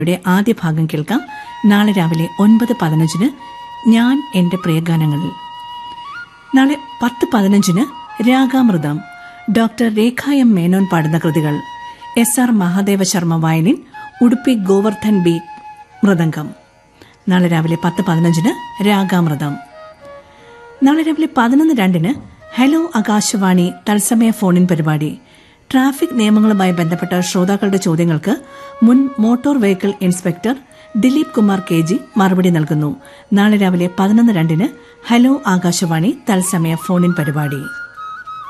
യുടെ ആദ്യ ഭാഗം കേൾക്കാം നാളെ രാവിലെ ഒൻപത് പതിനഞ്ചിന് ഞാൻ എന്റെ പ്രിയഗാനങ്ങളിൽ നാളെ പത്ത് പതിനഞ്ചിന് രാഗാമൃതം ഡോക്ടർ രേഖ എം മേനോൻ പാടുന്ന കൃതികൾ S R Mahadeva Sharma violin Udupi Govardhan B mridangam നാളെ രാവിലെ പത്ത് പതിനഞ്ചിന് രാഗാമൃതം നാളെ രാവിലെ പതിനൊന്ന് രണ്ടിന് ഹലോ ആകാശവാണി തത്സമയ ഫോണിൻ പരിപാടി ട്രാഫിക് നിയമങ്ങളുമായി ബന്ധപ്പെട്ട ശ്രോതാക്കളുടെ ചോദ്യങ്ങൾക്ക് മുൻ motor vehicle inspector Dileep Kumar K G മറുപടി നൽകുന്നു നാളെ രാവിലെ പതിനൊന്ന് രണ്ടിന് ഹലോ ആകാശവാണി തത്സമയ ഫോണിൻ പരിപാടി